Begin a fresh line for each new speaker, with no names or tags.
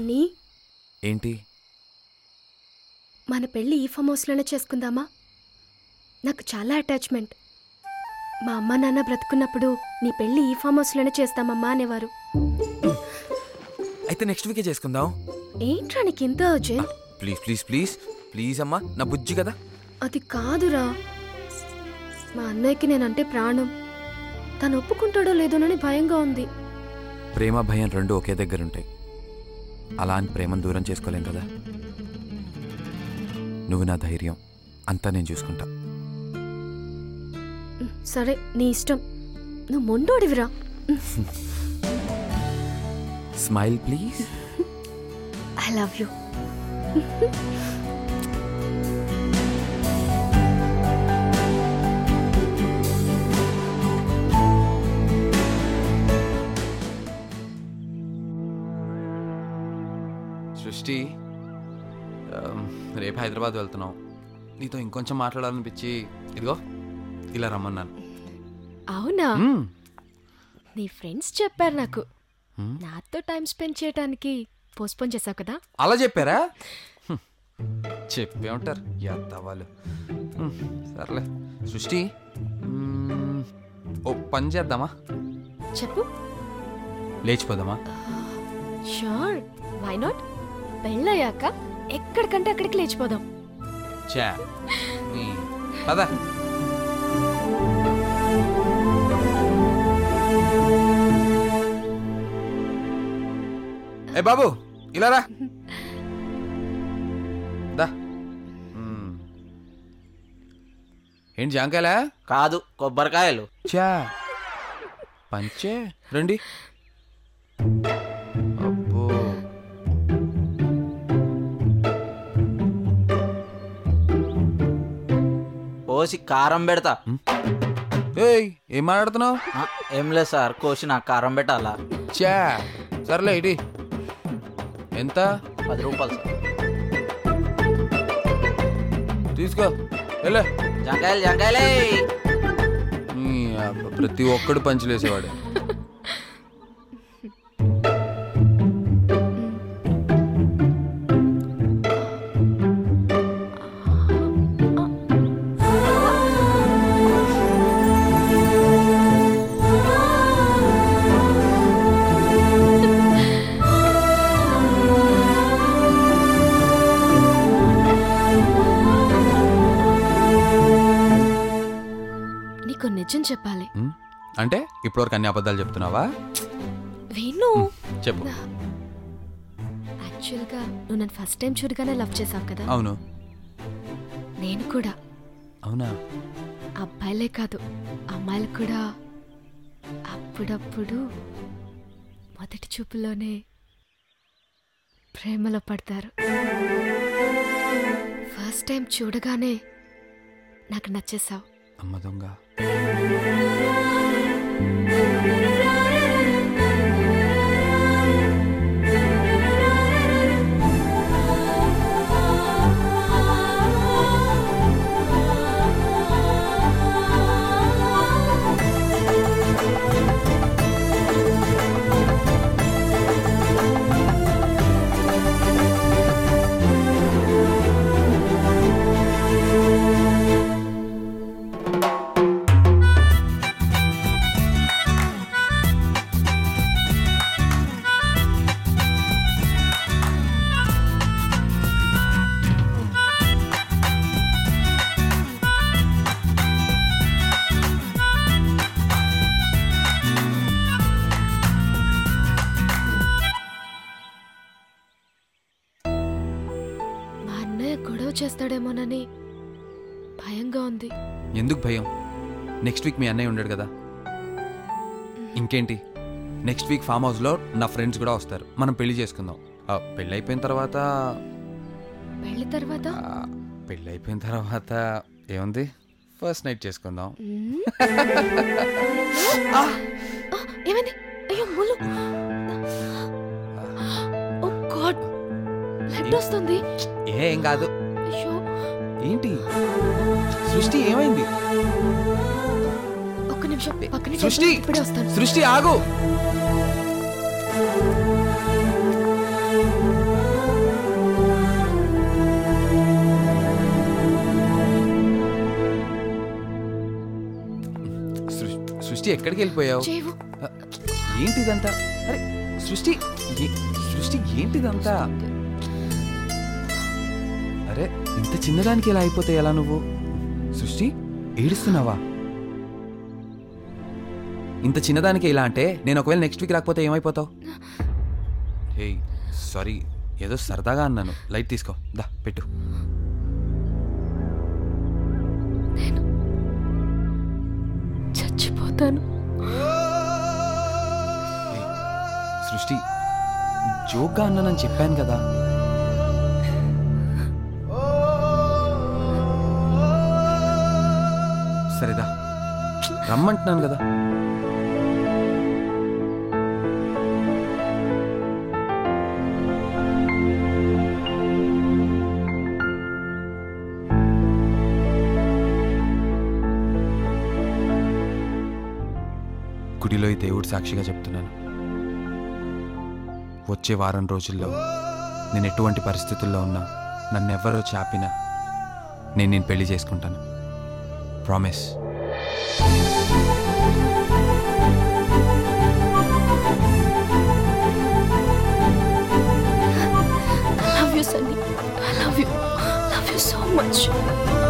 నాని
ఏంటి
మన పెళ్ళి ఈ ఫామ్ హౌస్లోనే చేసుకుందామా నాకు చాలా అటాచ్మెంట్ మా అమ్మ నాన్న బ్రతుకున్నప్పుడు నీ పెళ్ళి ఈ ఫామ్ హౌస్లోనే చేస్తామమ్మా అనేవారు
అయితే నెక్స్ట్ వీకే చేసుకుందాం
ఏంట్రా నీకు ఇంత urgent
please please please please అమ్మా నా బుజ్జి కదా
అది కాదురా మా అన్నయ్యకి నేనంటే ప్రాణం తను ఒప్పుకుంటాడో లేదోనని భయంగా ఉంది
ప్రేమ భయం రెండు ఒకే దగ్గర ఉంటాయి అలా అని ప్రేమను దూరం చేసుకోలేం కదా నువ్వు నా ధైర్యం అంతా నేను చూసుకుంటా
సరే నీ ఇష్టం నువ్వు మొండోడివిరా
smile please
I love you
Srishti ఆమ్, రేపు హైదరాబాద్ వెళ్తున్నాం నీతో ఇంకొంచెం మాట్లాడాలనిపించి ఇదిగో ఇలా రమ్మన్నాను
అవునా
మ్మ్.
నీ ఫ్రెండ్స్ చెప్పారు నాకు
హ్మ్?
నాతో టైం స్పెండ్ చేయడానికి పోస్ట్పోన్ చేసావు కదా
అలా చెప్పారా హ్మ్. చెప్పే ఉంటారు ఎంత వాళ్ళు హ్మ్, సర్లే సృష్టి మ్మ్, ఓ పని చేద్దామా
చెప్పు
లేచిపోదామా
షూర్ వై నాట్ పెళ్ళయ్యాక ఎక్కడికంటే అక్కడికి లేచిపోదాం
చా నీ పద ఏ బాబు ఇలా రా దా మ్మ్. ఏంటి జాంకాయలా
కాదు కొబ్బరికాయలు
చా పంచే రండి అబ్బో
పోసి కారం పెడతా
ఏయ్ ఏం మాట్లాడుతున్నావు
ఆ, ఏం లేదు సార్ కోసి నాకు కారం పెట్టాలా
చా సర్లే ఇటీ ఎంత
పది రూపాయలు సార్
తీసుకో వెళ్ళే
జంకాయలు జంకాయలే
నీ అబ్బ, ప్రతి ఒక్కడు పంచులేసేవాడు
నీకు నిజం చెప్పాలి
ఉమ్, అంటే ఇప్పటివరకు అన్ని అబద్ధాలు చెప్తున్నావా
విను
చెప్పు
యాక్చువల్గా నువ్వు నన్ను ఫస్ట్ టైం చూడగానే లవ్ చేసావు కదా
అవును
నేను కూడా
అవునా
అబ్బాయిలే కాదు అమ్మాయిలు కూడా అప్పుడప్పుడు మొదటి చూపులోనే ప్రేమలో పడతారు ఫస్ట్ టైం చూడగానే నాకు నచ్చేసావు
అమ్మ దొంగ
మా అన్నయ్య గొడవ చేస్తాడేమోనని భయంగా ఉంది
ఎందుకు భయం నెక్స్ట్ వీక్ మీ అన్నయ్య ఉండడు కదా ఇంకేంటి నెక్స్ట్ వీక్ ఫామ్ హౌస్లో నా ఫ్రెండ్స్ కూడా వస్తారు మనం పెళ్లి చేసుకుందాం ఆ, పెళ్ళి అయిపోయిన తర్వాత
పెళ్లి తర్వాత
ఆ, పెళ్ళి అయిపోయిన తర్వాత ఏముంది ఫస్ట్ నైట్ చేసుకుందాం
మ్మ్. ఆ, ఏమైంది అయ్యో ములు ఓ గాడ్ బ్లడ్ వస్తుంది
ఏం కాదు
అయ్యో
ఏంటి సృష్టి ఏమైంది
ఒక్క నిమిషం పక్కనే
సృష్టి
ఇప్పుడే వస్తాను
సృష్టి ఆగు సృష్టి ఎక్కడికి వెళ్ళిపోయావు
చేవు
ఆ, ఏంటిదంతా అరే సృష్టి ఏ- సృష్టి ఏంటిదంతా అరే ఇంత చిన్నదానికి ఎలా అయిపోతే ఎలా నువ్వు సృష్టి ఏడుస్తున్నావా ఇంత చిన్నదానికి ఇలా అంటే నేను ఒకవేళ నెక్స్ట్ వీక్ రాకపోతే ఏమైపోతావు హే సారీ ఏదో సరదాగా అన్నాను లైట్ తీసుకో దా పెట్టు
చచ్చిపోతాను
ఏయ్, సృష్టి జోక్గా అన్నానని చెప్పాను కదా సరేదా రమ్మంటున్నాను కదా గుడిలో ఈ దేవుడు సాక్షిగా చెప్తున్నాను వచ్చే వారం రోజుల్లో నేను ఎటువంటి పరిస్థితుల్లో ఉన్నా నన్ను ఎవరో చాపినా నేను నేను పెళ్లి చేసుకుంటాను promise
I love you Sunny I love you love you so much